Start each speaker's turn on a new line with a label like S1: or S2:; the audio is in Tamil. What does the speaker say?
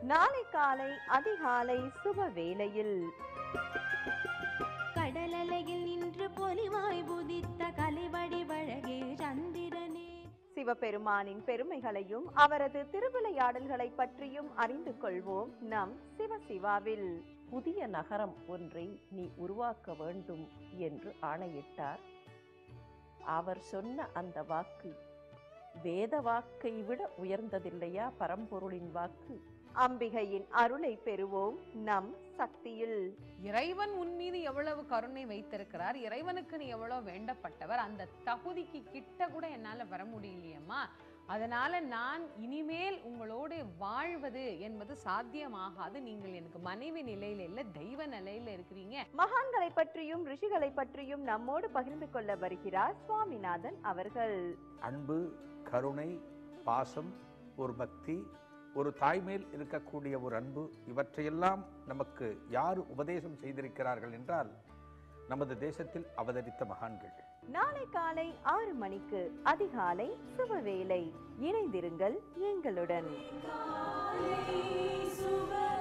S1: நாளை காலை அதிகாலை சுப வேளையில்
S2: கடலலையில் நின்று பொலிவாய் புதித்த கலைவடி வழகே சந்திரனே
S1: சிவபெருமானின் பெருமைகளையும் அவரது திருவிளையாடல்களை பற்றியும் அறிந்து கொள்வோம் நம் சிவசிவாவில்
S3: புதிய நகரம் ஒன்றை நீ உருவாக்க வேண்டும் என்று ஆணையிட்டார் அவர் சொன்ன அந்த வாக்கு வேத வாக்கை விட உயர்ந்ததில்லையா பரம்பொருளின் வாக்கு
S1: அம்பிகையின் அருளை பெறுவோம் நம் சக்தியில்
S4: இறைவன் உன் மீது எவ்வளவு கருணை வைத்திருக்கிறார் இறைவனுக்கு நீ எவ்வளவு வேண்டப்பட்டவர் அந்த தகுதிக்கு கிட்ட கூட என்னால வர முடியலையம்மா அதனால நான் இனிமேல் உங்களோடு வாழ்வது என்பது சாத்தியமாகாது நீங்கள் எனக்கு மனைவி நிலையில இல்ல தெய்வ நிலையில இருக்கிறீங்க
S1: மகான்களை பற்றியும் ரிஷிகளை பற்றியும் நம்மோடு பகிர்ந்து கொள்ள வருகிறார் சுவாமிநாதன் அவர்கள்
S5: அன்பு கருணை பாசம் ஒரு பக்தி ஒரு தாய்மேல் இருக்கக்கூடிய ஒரு அன்பு இவற்றையெல்லாம் நமக்கு யார் உபதேசம் செய்திருக்கிறார்கள் என்றால் நமது தேசத்தில் அவதரித்த மகான்கள்
S1: நாளை காலை ஆறு மணிக்கு அதிகாலை சுபவேளை இணைந்திருங்கள் எங்களுடன்
S2: சுப